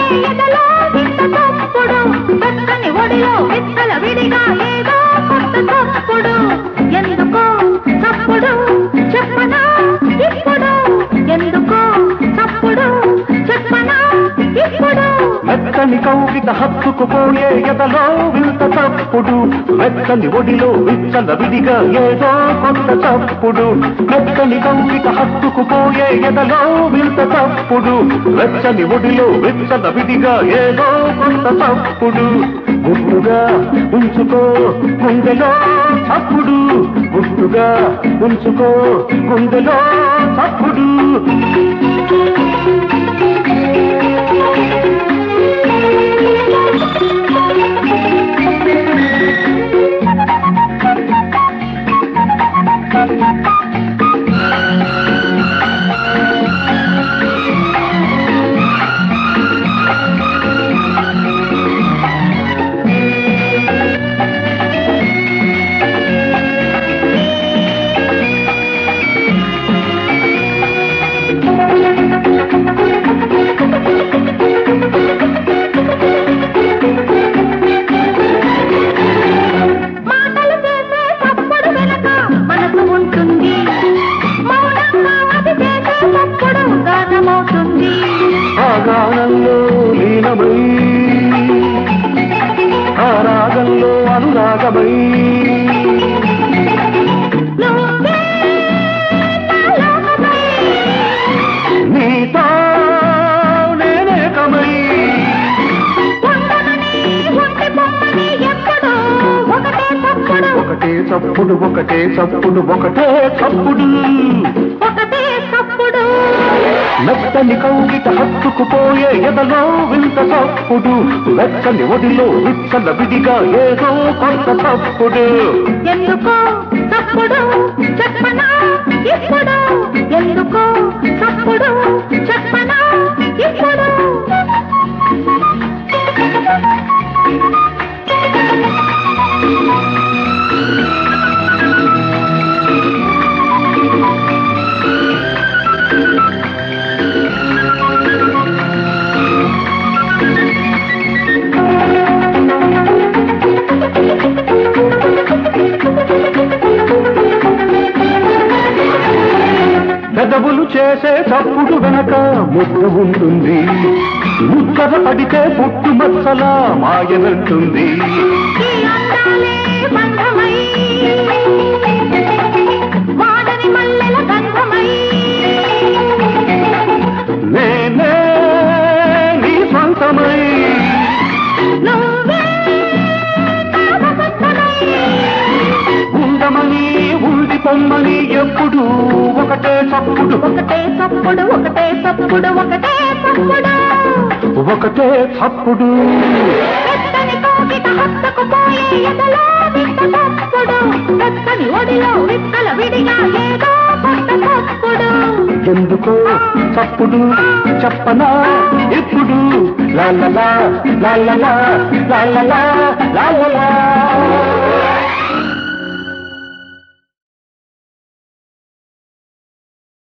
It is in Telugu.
పోయే ఎదలో వింత తప్పుడు చక్కని ఒడిలో విత్తల విడిగా ఏదో కొత్త తప్పుడు ఎందుకో తప్పుడు చెప్పనా ఇప్పుడు ఎందుకో తప్పుడు చెప్పనా ఇప్పుడు మెత్తని కౌగిట హత్తుకుపోయే ఎదలో వింత తప్పుడు మెత్తని ఒడిలో విచ్చల విడిగా ఏదో కొత్త తప్పుడు మెత్తని కౌగిట హత్తుకుపోయే ఎదలో వింత తప్పుడు వెచ్చని ఒడిలో విచ్చల విడిగా ఏదో కొత్త తప్పుడు గుట్టుగా ఉంచుకో గుండెలో తప్పుడు గుట్టుగా ఉంచుకో గుండెలో తప్పుడు మాటలు చేసే తప్పుడు వెనక మనసు ఉంటుంది మౌనంగా అది చేసే తప్పుడు గానమవుతుంది ఆ గానంలో లీనమై ఆ రాగంలో అనురాగమై నువ్వే నా లోకమై నీతో నేనేకమై ఉండమని ఉండి పొమ్మని ఎప్పుడూ ఒకటే తప్పుడు ఒకటే చప్పుడు ఒకటే చప్పుడు ఒకటే చప్పుడు ఒకటే తప్పుడు మెత్తని కౌగిట హత్తుకుపోయే ఎదలో వింత చప్పుడు వెచ్చని ఒడిలో విచ్చల విడిగా ఏదో కొత్త చప్పుడు ఎందుకో తప్పుడు చెప్పనా ఇప్పుడు ఎందుకో తప్పుడు చెప్పనా ఇప్పుడు పెదవులు చేసే చప్పుడు వెనక ముద్దు ఉంటుంది ముద్దర పడితే పుట్టు మచ్చలా మాయనంటుంది ఈ అందాలే బంధమై వాడని మల్లెల గంధమై నేనే నీ సొంతమై నువ్వే నా వసంతమై ఉండమని ఉండి పొమ్మని ఎప్పుడు ఒకటే చప్పుడు ఒకటే తప్పుడు ఒకటే తప్పుడు ఒకటే తప్పుడు ఒకటే చప్పుడు పెద్దని కోకిట హత్తుకు పోయే ఎదలో వింత తప్పుడు పెద్దని ఒడిలో విత్తల విడిగా ఏదో కొత్త తప్పుడు ఎందుకో చప్పుడు చెప్పనా ఎప్పుడు లాలలా లాలలా లాలలా లాలలా